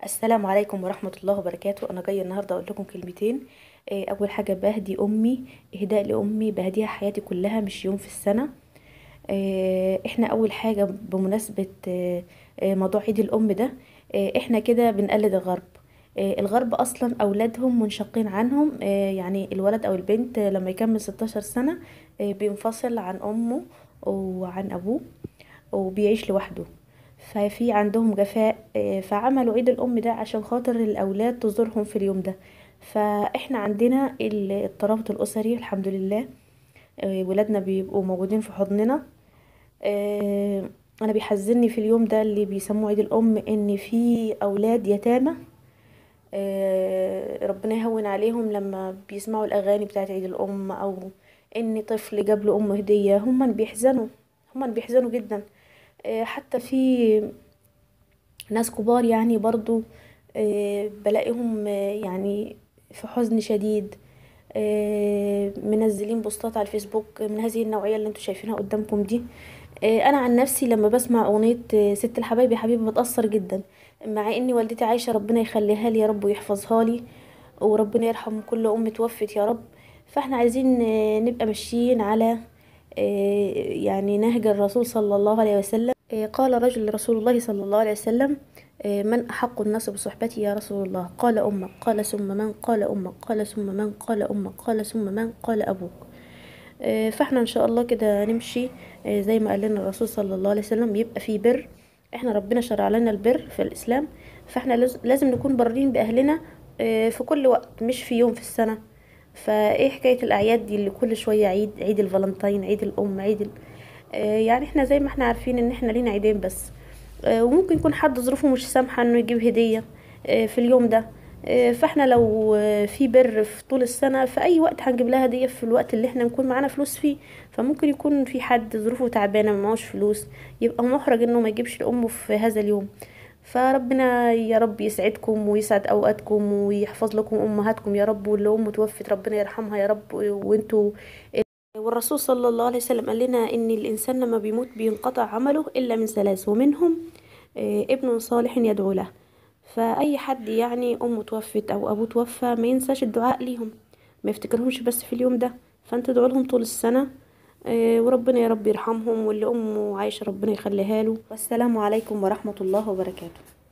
السلام عليكم ورحمة الله وبركاته أنا جاية النهاردة أقول لكم كلمتين آه، أول حاجة بهدي أمي إهداء لأمي بهديها حياتي كلها مش يوم في السنة آه، احنا أول حاجة بمناسبة آه، آه، موضوع عيد الأم ده آه، احنا كده بنقلد الغرب آه، الغرب أصلا أولادهم منشقين عنهم آه، يعني الولد أو البنت لما يكمل 16 سنة آه، بينفصل عن أمه وعن أبوه وبيعيش لوحده ففي عندهم جفاء آه، فعملوا عيد الأم ده عشان خاطر الأولاد تزورهم في اليوم ده فإحنا عندنا ال- الترابط الأسري الحمد لله آه، ولادنا بيبقوا موجودين في حضننا آه، أنا بيحزني في اليوم ده اللي بيسموه عيد الأم إن في أولاد يتامى آه، ربنا يهون عليهم لما بيسمعوا الأغاني بتاعت عيد الأم أو إن طفل جاب له أمه هدية هما بيحزنوا هما بيحزنوا جدا آه، حتى في ناس كبار يعني برضو آه، بلاقيهم آه، يعني في حزن شديد آه، منزلين بوستات على الفيسبوك من هذه النوعية اللي انتوا شايفينها قدامكم دي آه، انا عن نفسي لما بسمع اغنية آه، ست الحبايب يا حبيبي بتأثر جدا مع اني والدتي عايشة ربنا يخليها لي يا رب ويحفظها لي وربنا يرحم كل ام توفت يا رب فاحنا عايزين آه، نبقى ماشيين على آه، يعني نهج الرسول صلى الله عليه وسلم آه، قال رجل لرسول الله صلى الله عليه وسلم آه، من أحق الناس بصحبتي يا رسول الله قال أمك قال ثم من قال أمك قال ثم من قال أمك قال ثم من قال أبوك آه، فاحنا ان شاء الله كده نمشي آه، زي ما قال لنا الرسول صلى الله عليه وسلم يبقى في بر احنا ربنا شرع لنا البر في الاسلام فاحنا لاز- لازم نكون برين باهلنا آه، في كل وقت مش في يوم في السنه فايه حكايه الاعياد دي اللي كل شويه عيد عيد الفالنتين عيد الام عيد ال... آه، يعني احنا زي ما احنا عارفين ان احنا لينا عيدين بس آه، وممكن يكون حد ظروفه مش سامحه انه يجيب هديه آه، في اليوم ده آه، فاحنا لو آه، في بر في طول السنه في اي وقت هنجيب لها هديه في الوقت اللي احنا نكون معانا فلوس فيه فممكن يكون في حد ظروفه تعبانه معهوش فلوس يبقى محرج انه ما يجيبش لامه في هذا اليوم فربنا يا رب يسعدكم ويسعد اوقاتكم ويحفظ لكم امهاتكم يا رب واللي امه توفت ربنا يرحمها يا رب وانتوا والرسول صلى الله عليه وسلم قال لنا ان الانسان لما بيموت بينقطع عمله الا من ثلاث ومنهم آه، ابن صالح يدعو له فاي حد يعني امه توفت او ابوه توفى ما ينساش الدعاء ليهم ما يفتكرهمش بس في اليوم ده فانت ادعوا لهم طول السنه آه، وربنا يا رب يرحمهم واللي امه عايشه ربنا يخليها له والسلام عليكم ورحمه الله وبركاته